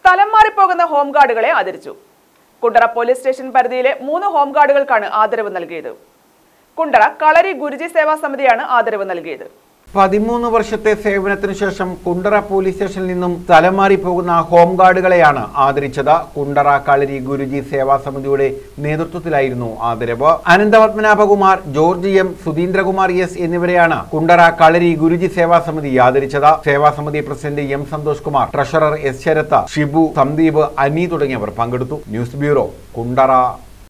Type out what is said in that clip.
സ്ഥലം മാറിപ്പോകുന്ന ഹോംഗാർഡുകളെ ആദരിച്ചു Kundara police station പരിധിയിലെ മൂന്ന് ഹോംഗാർഡുകൾക്കാണ് ആദരവ് നൽകിയത് കുണ്ടറ കളരി ഗുരുജി സേവാ സമിതിയാണ് ആദരവ് നൽകിയത് പതിമൂന്ന് വർഷത്തെ സേവനത്തിനു ശേഷം കുണ്ടറ പോലീസ് സ്റ്റേഷനിൽ നിന്നും സ്ഥലം മാറി പോകുന്ന ഹോംഗാർഡുകളെയാണ് ആദരിച്ചത് കുണ്ടറ കളരി ഗുരുജി സേവാ സമിതിയുടെ നേതൃത്വത്തിലായിരുന്നു ആദരവ് Ananthapadmanabhakumar George M Sudheendrakumar S എന്നിവരെയാണ് കുണ്ടറ കളരി ഗുരുജി സേവാ സമിതി ആദരിച്ചത് Seva Samiti president M Santhosh Kumar treasurer S Sharath Shibu Sandeep Ani തുടങ്ങിയവർ പങ്കെടുത്തു ന്യൂസ് ബ്യൂറോ കുണ്ടറ